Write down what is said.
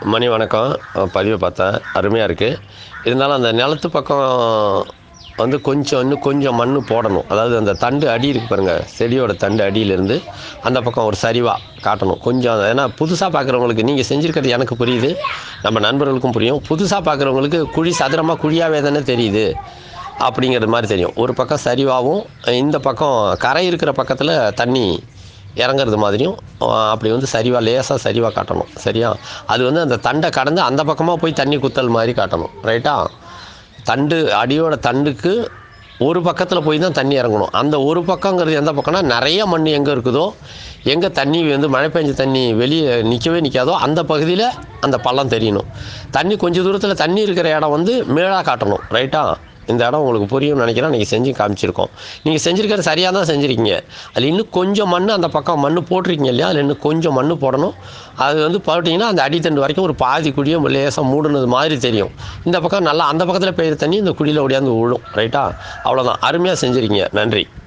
மணி வணக்கம் பதிவை பார்த்தேன் அருமையாக இருக்குது இருந்தாலும் அந்த நிலத்து பக்கம் வந்து கொஞ்சம் இன்னும் கொஞ்சம் மண் போடணும் அதாவது அந்த தண்டு அடி இருக்கு பாருங்கள் செடியோட தண்டு அடியிலேருந்து அந்த பக்கம் ஒரு சரிவாக காட்டணும் கொஞ்சம் ஏன்னா புதுசாக பார்க்குறவங்களுக்கு நீங்கள் செஞ்சுருக்கிறது எனக்கு புரியுது நம்ம நண்பர்களுக்கும் புரியும் புதுசாக பார்க்குறவங்களுக்கு குழி சதுரமாக குழியாகவே தானே தெரியுது அப்படிங்கிறது மாதிரி தெரியும் ஒரு பக்கம் சரிவாகவும் இந்த பக்கம் கரை இருக்கிற பக்கத்தில் தண்ணி இறங்குறது மாதிரியும் அஹ் அப்படி வந்து சரிவாக லேசாக சரிவாக காட்டணும் சரியா அது வந்து அந்த தண்டை கடந்து அந்த பக்கமாக போய் தண்ணி குத்தல் மாதிரி காட்டணும் ரைட்டா தண்டு அடியோட தண்டுக்கு ஒரு பக்கத்தில் போய் தான் தண்ணி இறங்கணும் அந்த ஒரு பக்கங்கிறது எந்த பக்கம்னா நிறைய மண் எங்கே இருக்குதோ எங்கே தண்ணி வந்து மழை பெஞ்ச தண்ணி வெளியே நிற்கவே நிற்காதோ அந்த பகுதியில் அந்த பள்ளம் தெரியணும் தண்ணி கொஞ்சம் தூரத்தில் தண்ணி இருக்கிற இடம் வந்து மேலாக காட்டணும் ரைட்டா இந்த இடம் உங்களுக்கு புரியும்னு நினைக்கிறேன் நீங்கள் செஞ்சு காமிச்சிருக்கோம் நீங்கள் செஞ்சுருக்கிறது சரியாக தான் செஞ்சுருக்கீங்க அதில் இன்னும் கொஞ்சம் மண் அந்த பக்கம் மண் போட்டிருக்கீங்க இல்லையா அதில் இன்னும் கொஞ்சம் மண் போடணும் அது வந்து போட்டிங்கன்னா அந்த அடித்தண்டு வரைக்கும் ஒரு பாதி குழியை லேசாக மூடுனது மாதிரி தெரியும் இந்த பக்கம் நல்லா அந்த பக்கத்தில் பெய்யுற தண்ணி இந்த குழியில் ஓடியாந்து விழும் ரைட்டா அவ்வளோதான் அருமையாக செஞ்சுருக்கீங்க நன்றி